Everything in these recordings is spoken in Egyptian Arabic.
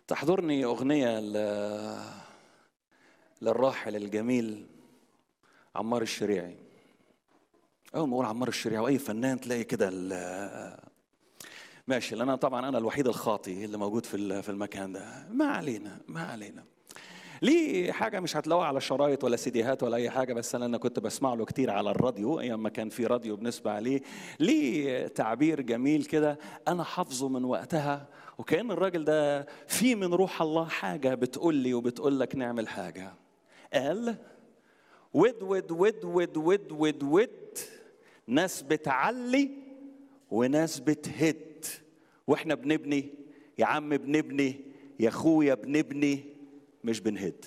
تحضرني أغنية ل... للراحل الجميل عمار الشريعي أول ما أقول عمار الشريعي وأي فنان تلاقي كده ال... ماشي لأن أنا طبعا أنا الوحيد الخاطي اللي موجود في ال- في المكان ده ما علينا ما علينا ليه حاجة مش هتلاقوها على شرايط ولا سيديهات ولا أي حاجة بس أنا أنا كنت بسمع له كتير على الراديو أيام ما كان في راديو بنسمع عليه ليه تعبير جميل كده أنا حافظه من وقتها وكأن الراجل ده في من روح الله حاجة بتقول لي وبتقول لك نعمل حاجة قال ود ود ود ود ود ود ود ناس بتعلي وناس بتهد واحنا بنبني يا عم بنبني يا اخويا بنبني مش بنهد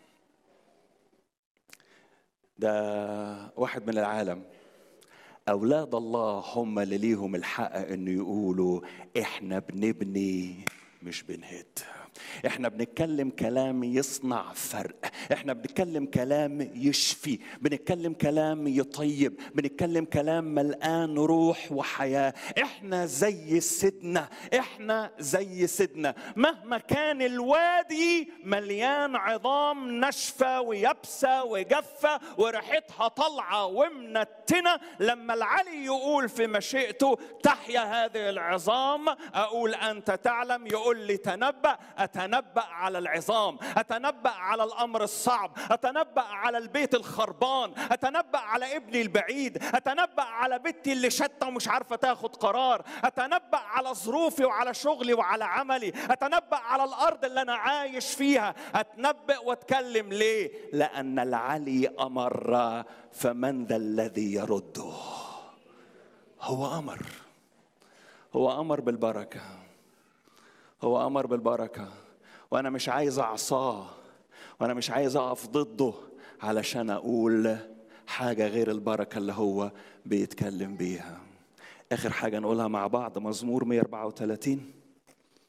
ده واحد من العالم اولاد الله هم اللي ليهم الحق انه يقولوا احنا بنبني مش بنهد احنا بنتكلم كلام يصنع فرق احنا بنتكلم كلام يشفي بنتكلم كلام يطيب بنتكلم كلام ملآن روح وحياة احنا زي سيدنا احنا زي سيدنا مهما كان الوادي مليان عظام ناشفة ويابسة وجافة وريحتها طالعة ومنتنة لما العلي يقول في مشيئته تحيا هذه العظام أقول أنت تعلم يقول لي تنبأ أتنبأ على العظام أتنبأ على الأمر الصعب أتنبأ على البيت الخربان أتنبأ على ابني البعيد أتنبأ على بنتي اللي شتى ومش عارفة تاخد قرار أتنبأ على ظروفي وعلى شغلي وعلى عملي أتنبأ على الأرض اللي أنا عايش فيها أتنبأ وأتكلم ليه لأن العلي أمر فمن ذا الذي يرده هو أمر هو أمر بالبركة هو امر بالبركه وانا مش عايز اعصاه وانا مش عايز اقف ضده علشان اقول حاجه غير البركه اللي هو بيتكلم بيها اخر حاجه نقولها مع بعض مزمور 134